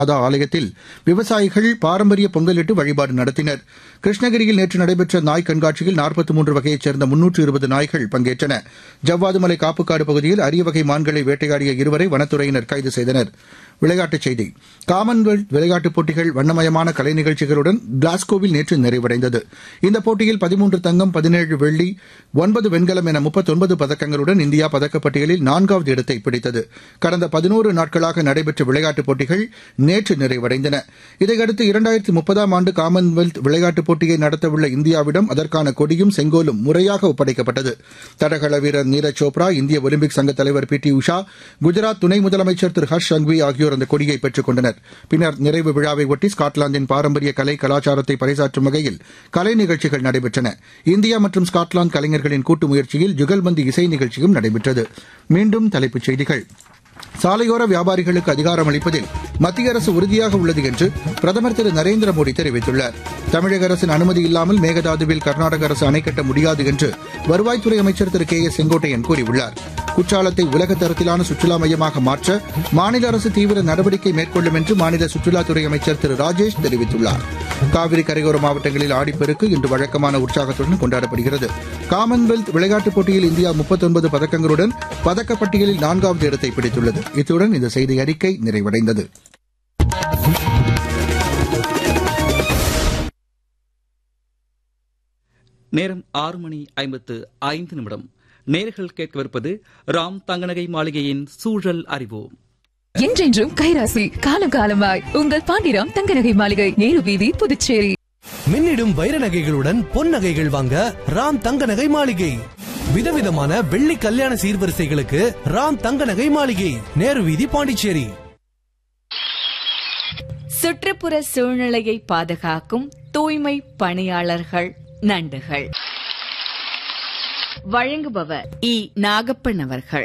மாதா ஆலயத்தில் விவசாயிகள் பாரம்பரிய பொங்கலிட்டு வழிபாடு நடத்தினர் கிருஷ்ணகிரியில் நேற்று நடைபெற்ற நாய் கண்காட்சியில் நாற்பத்தி மூன்று வகையைச் சேர்ந்த முன்னூற்று இருபது நாய்கள் பங்கேற்றன ஜவ்வாதுமலை காப்புக்காடு பகுதியில் அரிய வகை மான்களை வேட்டையாடிய இருவரை வனத்துறையினர் கைது செய்தனர் விளையாட்டுச் செய்தி காமன்வெல்த் விளையாட்டுப் போட்டிகள் வண்ணமயமான கலை நிகழ்ச்சிகளுடன் கிளாஸ்கோவில் நேற்று நிறைவடைந்தது இந்த போட்டியில் பதிமூன்று தங்கம் பதினேழு வெள்ளி ஒன்பது வெண்கலம் என முப்பத்தொன்பது பதக்கங்களுடன் இந்தியா பதக்கப்பட்டியலில் நான்காவது இடத்தை பிடித்தது கடந்த பதினோரு நாட்களாக நடைபெற்ற விளையாட்டுப் போட்டிகள் நேற்று நிறைவடைந்தன இதையடுத்து இரண்டாயிரத்தி முப்பதாம் ஆண்டு காமன்வெல்த் விளையாட்டுப் போட்டியை நடத்தவுள்ள இந்தியாவிடம் அதற்கான கொடியும் செங்கோலும் முறையாக ஒப்படைக்கப்பட்டது தடகள வீரர் நீரஜ் சோப்ரா இந்திய ஒலிம்பிக் சங்க தலைவர் பி டி உஷா குஜராத் துணை முதலமைச்சர் திரு ஹர்ஷ் சங்வி ஆகியோர் அந்த கொடியை பெற்றுக் கொண்டனர் பின்னர் நிறைவு விழாவை ஒட்டி ஸ்காட்லாந்தின் பாரம்பரிய கலை கலாச்சாரத்தை பறைசாற்றும் வகையில் கலை நிகழ்ச்சிகள் நடைபெற்றன இந்தியா மற்றும் ஸ்காட்லாந்து கலைஞர்களின் கூட்டு முயற்சியில் ஜுகல்பந்து இசை நிகழ்ச்சியும் நடைபெற்றது மீண்டும் தலைப்புச் செய்திகள் சாலையோர வியாபாரிகளுக்கு அதிகாரம் அளிப்பதில் மத்திய அரசு உறுதியாக உள்ளது என்று பிரதமர் திரு நரேந்திர மோடி தெரிவித்துள்ளார் தமிழக அரசின் அனுமதி இல்லாமல் மேகதாதுவில் கர்நாடக அரசு அணை கட்ட முடியாது என்று வருவாய்த்துறை அமைச்சர் திரு கே ஏ செங்கோட்டையன் கூறியுள்ளார் குற்றாலத்தை உலக தரத்திலான சுற்றுலா மையமாக மாற்ற மாநில அரசு தீவிர நடவடிக்கை மேற்கொள்ளும் என்று மாநில சுற்றுலாத்துறை அமைச்சர் திரு ராஜேஷ் தெரிவித்துள்ளார் காவிரி கரையோர மாவட்டங்களில் ஆடிப்பெருக்கு இன்று வழக்கமான உற்சாகத்துடன் கொண்டாடப்படுகிறது காமன்வெல்த் விளையாட்டுப் போட்டியில் இந்தியா முப்பத்தொன்பது பதக்கங்களுடன் பதக்கப்பட்டியலில் நான்காவது இடத்தை பிடித்துள்ளது இத்துடன் இந்த செய்தி அறிக்கை நிறைவடைந்தது நேரம் ஆறு மணி ஐம்பத்து ஐந்து நிமிடம் நேர்கள் கேட்கவிருப்பது ராம் தங்கநகை மாளிகையின் சூழல் அறிவோம் என்றென்றும் கைராசி காலம் காலமாய் உங்கள் பாண்டிராம் தங்கநகை மாளிகை நேரு வீதி புதுச்சேரி மின்னிடும் வைர நகைகளுடன் பொன் நகைகள் வாங்க ராம் தங்க நகை மாளிகை விதவிதமான வெள்ளி கல்யாண சீர்வரிசைகளுக்கு ராம் தங்க நகை மாளிகை நேரு வீதி பாண்டிச்சேரி சுற்றுப்புற சூழ்நிலையை பாதுகாக்கும் தூய்மை பணியாளர்கள் நண்டுகள் வழங்குபவர் இ நாகப்பன் அவர்கள்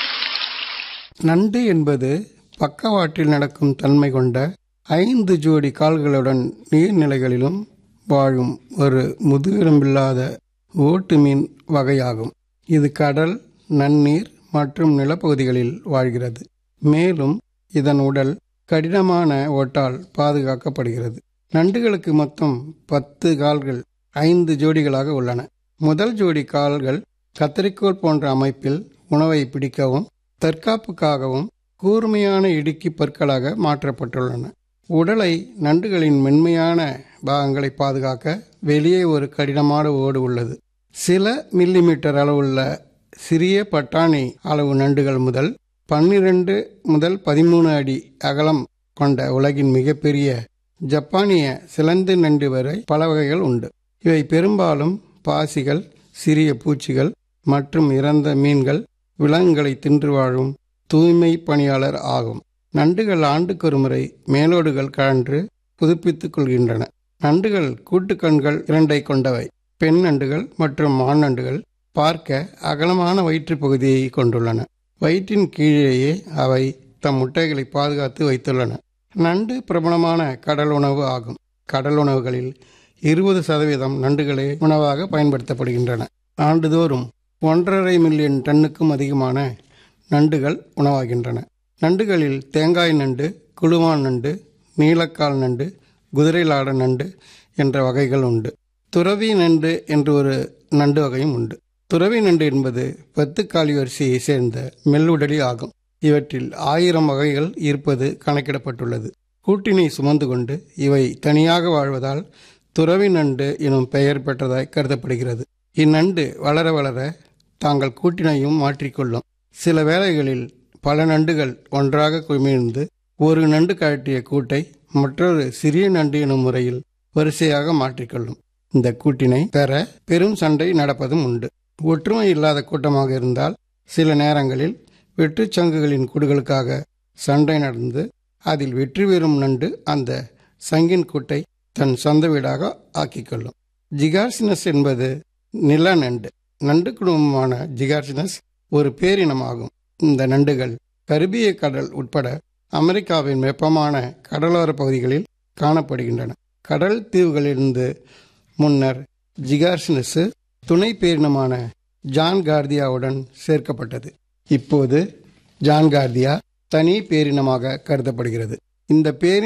நண்டு என்பது பக்கவாட்டில் நடக்கும் தன்மை கொண்ட ஐந்து ஜோடி கால்களுடன் நீர்நிலைகளிலும் வாழும் ஒரு முதுகெலும்பில்லாத ஓட்டு மீன் வகையாகும் இது கடல் நன்னீர் மற்றும் நிலப்பகுதிகளில் வாழ்கிறது மேலும் இதன் உடல் கடினமான ஓட்டால் பாதுகாக்கப்படுகிறது நண்டுகளுக்கு மொத்தம் பத்து கால்கள் ஐந்து ஜோடிகளாக உள்ளன முதல் ஜோடி கால்கள் கத்தரிக்கோல் போன்ற அமைப்பில் உணவை பிடிக்கவும் தற்காப்புக்காகவும் கூர்மையான இடுக்கி பற்களாக மாற்றப்பட்டுள்ளன உடலை நண்டுகளின் மென்மையான பாகங்களை பாதுகாக்க வெளியே ஒரு கடினமான ஓடு உள்ளது சில மில்லிமீட்டர் அளவுள்ள சிறிய பட்டாணி அளவு நண்டுகள் முதல் பன்னிரண்டு முதல் பதிமூணு அடி அகலம் கொண்ட உலகின் மிகப்பெரிய ஜப்பானிய சிலந்து நண்டு வரை பல வகைகள் உண்டு இவை பெரும்பாலும் பாசிகள் சிறிய பூச்சிகள் மற்றும் இறந்த மீன்கள் விலங்குகளை தின்று வாழும் தூய்மை பணியாளர் ஆகும் நண்டுகள் ஆண்டுக்கொரு முறை மேலோடுகள் கழன்று புதுப்பித்துக் கொள்கின்றன நண்டுகள் கூட்டுக்கண்கள் இரண்டை கொண்டவை பெண் நண்டுகள் மற்றும் ஆண் நண்டுகள் பார்க்க அகலமான வயிற்றுப் பகுதியை கொண்டுள்ளன வயிற்றின் கீழேயே அவை தம் முட்டைகளை பாதுகாத்து வைத்துள்ளன நண்டு பிரபலமான கடல் உணவு ஆகும் கடல் உணவுகளில் இருபது சதவீதம் நண்டுகளே உணவாக பயன்படுத்தப்படுகின்றன ஆண்டுதோறும் ஒன்றரை மில்லியன் டன்னுக்கும் அதிகமான நண்டுகள் உணவாகின்றன நண்டுகளில் தேங்காய் நண்டு குழுவான் நண்டு நீலக்கால் நண்டு குதிரைலாட நண்டு என்ற வகைகள் உண்டு துறவி நண்டு என்று ஒரு நண்டு வகையும் உண்டு துறவி நண்டு என்பது பத்துக்காலி வரிசையை சேர்ந்த மெல்லுடலி ஆகும் இவற்றில் ஆயிரம் வகைகள் இருப்பது கணக்கிடப்பட்டுள்ளது கூட்டினை சுமந்து கொண்டு இவை தனியாக வாழ்வதால் துறவி நண்டு எனும் பெயர் பெற்றதாய் கருதப்படுகிறது இந்நண்டு வளர வளர தாங்கள் கூட்டினையும் மாற்றிக்கொள்ளும் சில வேளைகளில் பல நண்டுகள் ஒன்றாக குமிழ்ந்து ஒரு நண்டு கழட்டிய கூட்டை மற்றொரு சிறிய நண்டு எனும் முறையில் வரிசையாக மாற்றிக்கொள்ளும் இந்த கூட்டினை பெற பெரும் சண்டை நடப்பதும் உண்டு ஒற்றுமை இல்லாத கூட்டமாக இருந்தால் சில நேரங்களில் வெற்றுச் சங்குகளின் கூடுகளுக்காக சண்டை நடந்து அதில் வெற்றி பெறும் நண்டு அந்த சங்கின் கூட்டை தன் சொந்த வீடாக ஆக்கிக்கொள்ளும் ஜிகார்சினஸ் என்பது நில நண்டு நண்டு குடும்பமான ஜிகார்சினஸ் ஒரு பேரினமாகும் இந்த நண்டுகள் கரிபிய கடல் உட்பட அமெரிக்காவின் வெப்பமான கடலோர பகுதிகளில் காணப்படுகின்றன கடல் தீவுகளிலிருந்து முன்னர் ஜிகார்சினஸ் துணை பேரினமான ஜான் கார்தியாவுடன் சேர்க்கப்பட்டது இப்போது ஜான் கார்தியா தனி பேரினமாக கருதப்படுகிறது இந்த பேரின்